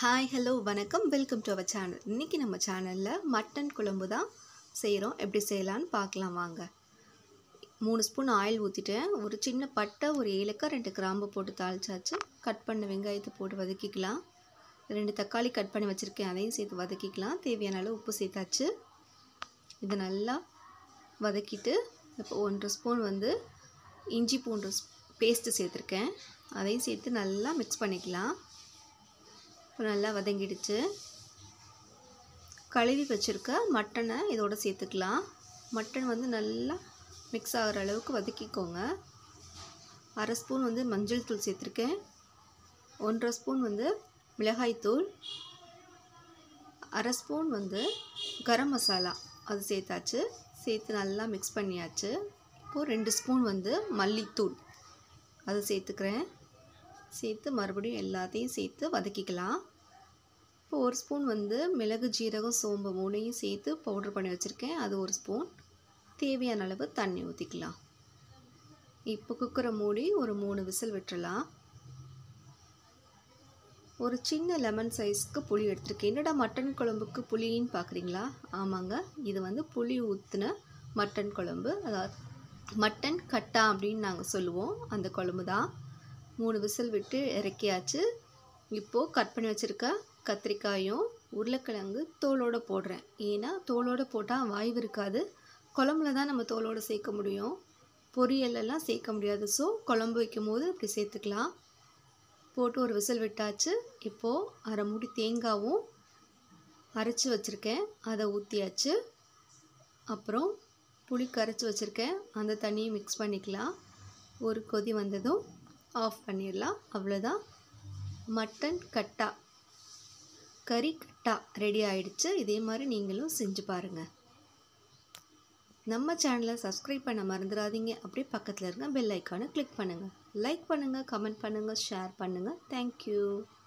hi hello வணக்கம் welcome to our channel இன்றைக்கி நம்ம சேனலில் மட்டன் குழம்பு தான் செய்கிறோம் எப்படி செய்யலான்னு பார்க்கலாம் வாங்க மூணு ஸ்பூன் ஆயில் ஊற்றிட்டேன் ஒரு சின்ன பட்டை ஒரு ஏலக்காய் ரெண்டு கிராம்பு போட்டு தாளிச்சாச்சு கட் பண்ண வெங்காயத்தை போட்டு வதக்கிக்கலாம் ரெண்டு தக்காளி கட் பண்ணி வச்சுருக்கேன் அதையும் சேர்த்து வதக்கிக்கலாம் தேவையான அளவு உப்பு சேர்த்தாச்சு இதை நல்லா வதக்கிட்டு இப்போ ஒன்றரை ஸ்பூன் வந்து இஞ்சி பூண்டு பேஸ்ட்டு சேர்த்துருக்கேன் அதையும் சேர்த்து நல்லா மிக்ஸ் பண்ணிக்கலாம் இப்போ நல்லா வதங்கிடுச்சு கழுவி வச்சுருக்க மட்டனை இதோட சேர்த்துக்கலாம் மட்டன் வந்து நல்லா மிக்ஸ் ஆகிற அளவுக்கு வதக்கிக்கோங்க அரை ஸ்பூன் வந்து மஞ்சள் தூள் சேர்த்துருக்கேன் ஒன்றரை ஸ்பூன் வந்து மிளகாய்த்தூள் அரை ஸ்பூன் வந்து கரம் மசாலா அது சேர்த்தாச்சு சேர்த்து நல்லா மிக்ஸ் பண்ணியாச்சு இப்போது ரெண்டு ஸ்பூன் வந்து மல்லித்தூள் அது சேர்த்துக்கிறேன் சேர்த்து மறுபடியும் எல்லாத்தையும் சேர்த்து வதக்கிக்கலாம் இப்போ ஒரு ஸ்பூன் வந்து மிளகு ஜீரகம் சோம்பு மூணையும் சேர்த்து பவுட்ரு பண்ணி வச்சுருக்கேன் அது ஒரு ஸ்பூன் தேவையான அளவு தண்ணி ஊற்றிக்கலாம் இப்போ குக்கரை மூடி ஒரு மூணு விசில் விட்டுறலாம் ஒரு சின்ன லெமன் சைஸ்க்கு புளி எடுத்திருக்கேன் என்னடா மட்டன் குழம்புக்கு புளின்னு பார்க்குறீங்களா ஆமாங்க இது வந்து புளி ஊற்றின மட்டன் குழம்பு அதாவது மட்டன் கட்டா அப்படின்னு நாங்கள் சொல்லுவோம் அந்த குழம்பு தான் மூணு விசில் விட்டு இறக்கியாச்சு இப்போது கட் பண்ணி வச்சுருக்க கத்திரிக்காயும் உருளைக்கிழங்கு தோலோடு போடுறேன் ஏன்னா தோலோடு போட்டால் வாய்வு இருக்காது குழம்புல தான் நம்ம தோலோடு சேர்க்க முடியும் பொரியலெல்லாம் சேர்க்க முடியாது ஸோ குழம்பு வைக்கும் போது இப்படி சேர்த்துக்கலாம் போட்டு ஒரு விசில் விட்டாச்சு இப்போது அரை மூடி தேங்காவும் அரைச்சி வச்சுருக்கேன் அதை ஊற்றியாச்சு அப்புறம் புளி கரைச்சி வச்சுருக்கேன் அந்த தண்ணியை மிக்ஸ் பண்ணிக்கலாம் ஒரு கொதி வந்ததும் ஆஃப் பண்ணிடலாம் அவ்வளோதான் மட்டன் கட்டா கறி கட்டா ரெடி ஆயிடுச்சு இதே மாதிரி நீங்களும் செஞ்சு பாருங்கள் நம்ம சேனலை சப்ஸ்கிரைப் பண்ண மறந்துடாதீங்க அப்படியே பக்கத்தில் இருக்க பெல் ஐக்கானை கிளிக் பண்ணுங்கள் லைக் பண்ணுங்கள் கமெண்ட் பண்ணுங்கள் ஷேர் பண்ணுங்கள் தேங்க்யூ